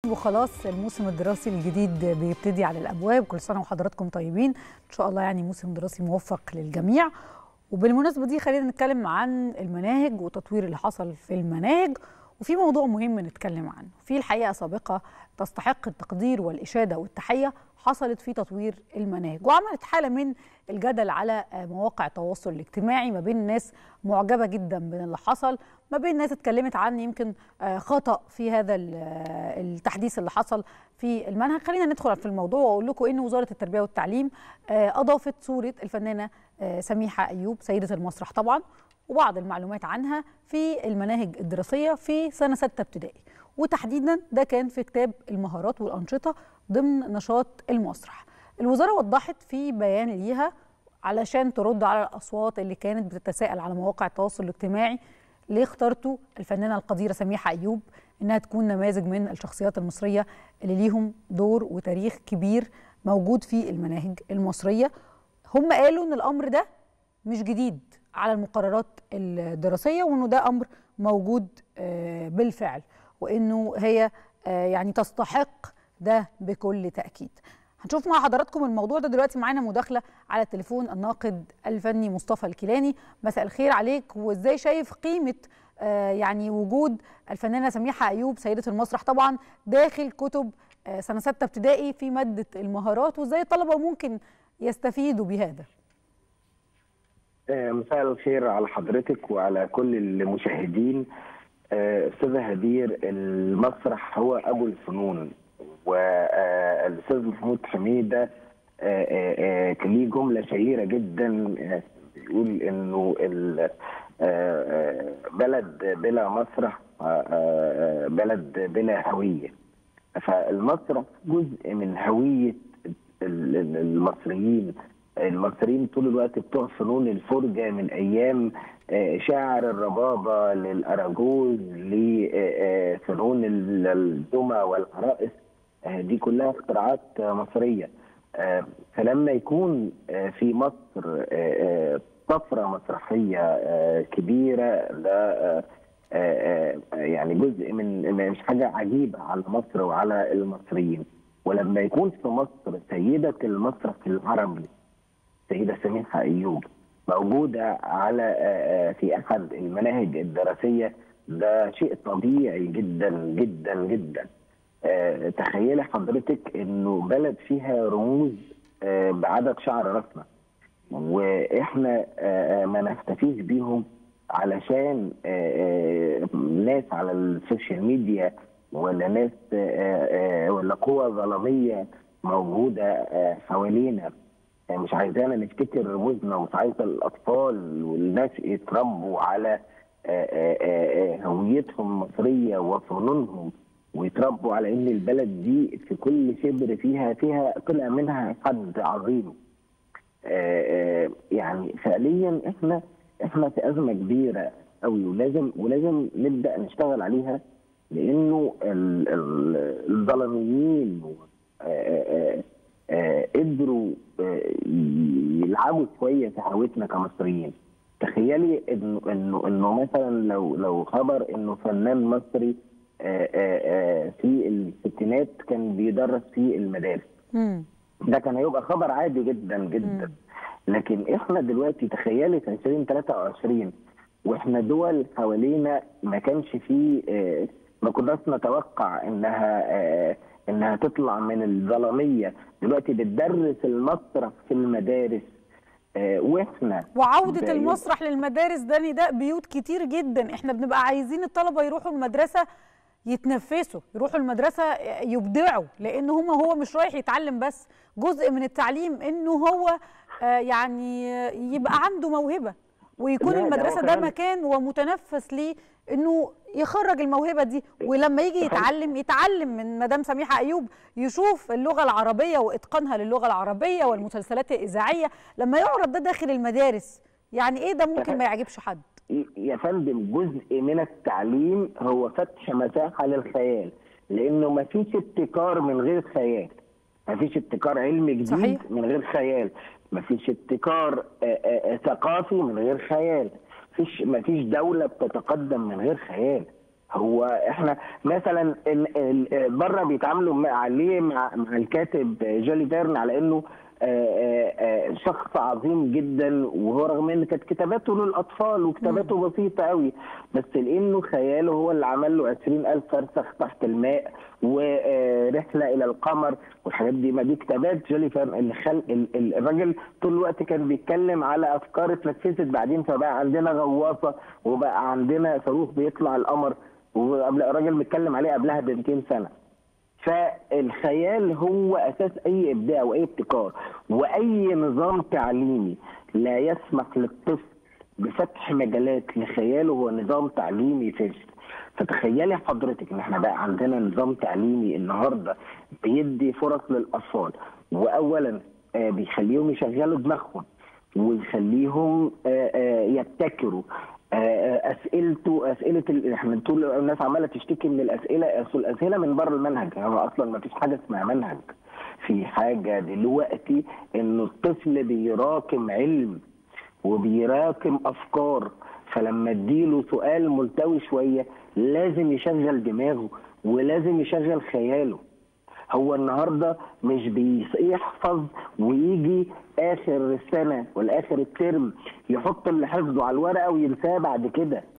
وخلاص الموسم الدراسي الجديد بيبتدي على الابواب كل سنه وحضراتكم طيبين ان شاء الله يعني موسم دراسي موفق للجميع وبالمناسبه دي خلينا نتكلم عن المناهج والتطوير اللي حصل في المناهج وفي موضوع مهم نتكلم عنه في الحقيقه سابقه تستحق التقدير والاشاده والتحيه حصلت في تطوير المناهج وعملت حاله من الجدل على مواقع التواصل الاجتماعي ما بين ناس معجبه جدا باللي حصل ما بين ناس اتكلمت عن يمكن خطا في هذا التحديث اللي حصل في المنهج خلينا ندخل في الموضوع واقول لكم ان وزاره التربيه والتعليم اضافت صوره الفنانه سميحه ايوب سيده المسرح طبعا وبعض المعلومات عنها في المناهج الدراسيه في سنه سته ابتدائي وتحديدا ده كان في كتاب المهارات والانشطه ضمن نشاط المسرح الوزاره وضحت في بيان ليها علشان ترد على الاصوات اللي كانت بتتساءل على مواقع التواصل الاجتماعي ليه اخترتوا الفنانه القديره سميحه ايوب انها تكون نماذج من الشخصيات المصريه اللي ليهم دور وتاريخ كبير موجود في المناهج المصريه هم قالوا ان الامر ده مش جديد على المقررات الدراسيه وانه ده امر موجود بالفعل وانه هي يعني تستحق ده بكل تاكيد هنشوف مع حضراتكم الموضوع ده دلوقتي معانا مداخله على التليفون الناقد الفني مصطفى الكيلاني مساء الخير عليك وازاي شايف قيمه آه يعني وجود الفنانه سميحه ايوب سيده المسرح طبعا داخل كتب آه سنه سته ابتدائي في ماده المهارات وازاي الطلبه ممكن يستفيدوا بهذا آه مساء الخير على حضرتك وعلى كل المشاهدين استاذه هدير المسرح هو ابو الفنون والاستاذ محمود حميده كان ليه جمله شهيره جدا بيقول انه بلد بلا مسرح بلد بلا هويه فالمسرح جزء من هويه المصريين المصريين طول الوقت بتوع فنون الفرجه من ايام شاعر الربابه للاراجوز لفنون الدمى والعرائس دي كلها اختراعات مصريه فلما يكون في مصر طفره مسرحيه كبيره ده يعني جزء من مش حاجه عجيبه على مصر وعلى المصريين ولما يكون في مصر سيده المسرح العربي السيده سميحه ايوب موجوده على في احد المناهج الدراسيه ده شيء طبيعي جدا جدا جدا تخيلي حضرتك انه بلد فيها رموز بعدد شعر راسنا واحنا ما نحتفيش بيهم علشان ناس على السوشيال ميديا ولا ناس ولا قوى ظلاميه موجوده حوالينا مش عايزانا نفتكر رموزنا ومش عايزه الاطفال والناس يتربوا على هويتهم المصريه وفنونهم ويتربوا على ان البلد دي في كل شبر فيها فيها طلع منها حد عظيم. يعني فعليا احنا احنا في ازمه كبيره قوي ولازم ولازم نبدا نشتغل عليها لانه الظلميين قدروا يلعبوا شويه في هويتنا كمصريين. تخيلي انه انه انه مثلا لو لو خبر انه فنان مصري آآ آآ في الستينات كان بيدرس في المدارس مم. ده كان هيبقى خبر عادي جدا جدا مم. لكن احنا دلوقتي تخيلي في 2023 واحنا دول حوالينا ما كانش فيه ما كناش نتوقع انها انها تطلع من الظلاميه دلوقتي بتدرس المسرح في المدارس واحنا وعوده المسرح للمدارس ده نداء بيوت كتير جدا احنا بنبقى عايزين الطلبه يروحوا المدرسه يتنفسوا يروحوا المدرسه يبدعوا لان هم هو مش رايح يتعلم بس جزء من التعليم انه هو يعني يبقى عنده موهبه ويكون المدرسه ده مكان ومتنفس ليه انه يخرج الموهبه دي ولما يجي يتعلم يتعلم من مدام سميحه ايوب يشوف اللغه العربيه واتقانها للغه العربيه والمسلسلات الاذاعيه لما يعرض ده داخل المدارس يعني ايه ده ممكن ما يعجبش حد يا فندم جزء من التعليم هو فتح مساحه للخيال لانه ما فيش ابتكار من غير خيال ما فيش ابتكار علمي جديد صحيح. من غير خيال ما فيش ابتكار ثقافي من غير خيال فيش ما فيش دوله بتتقدم من غير خيال هو احنا مثلا بره بيتعاملوا مع- عليه مع مع الكاتب جولي فيرن على انه آه، آه، آه، شخص عظيم جدا وهو رغم ان كانت كتاباته للاطفال وكتاباته بسيطه قوي بس لانه خياله هو اللي عمل له 20000 فرسخ تحت الماء ورحله الى القمر والحاجات دي ما دي كتابات جولي فيرن اللي خل ال- ال- الراجل طول الوقت كان بيتكلم على افكار اتنفذت بعدين فبقى عندنا غواصه وبقى عندنا صاروخ بيطلع القمر وقبل الراجل بيتكلم عليه قبلها ب 200 سنه فالخيال هو اساس اي ابداع واي ابتكار واي نظام تعليمي لا يسمح للطفل بفتح مجالات لخياله هو نظام تعليمي فاشل فتخيلي حضرتك ان احنا بقى عندنا نظام تعليمي النهارده بيدي فرص للاطفال واولا آه، بيخليهم يشغلوا دماغهم ويخليهم آه، آه، يبتكروا آه، آه، اسئلته اسئله ال- احنا طول الناس عماله تشتكي من الاسئله اصل الاسئله من بره المنهج هو اصلا ما فيش حاجه اسمها منهج في حاجه دلوقتي انه الطفل بيراكم علم وبيراكم افكار فلما اديله سؤال ملتوي شويه لازم يشغل دماغه ولازم يشغل خياله هو النهارده مش بيحفظ ويجي اخر السنه ولا اخر الترم يحط اللي حفظه على الورقه وينساه بعد كده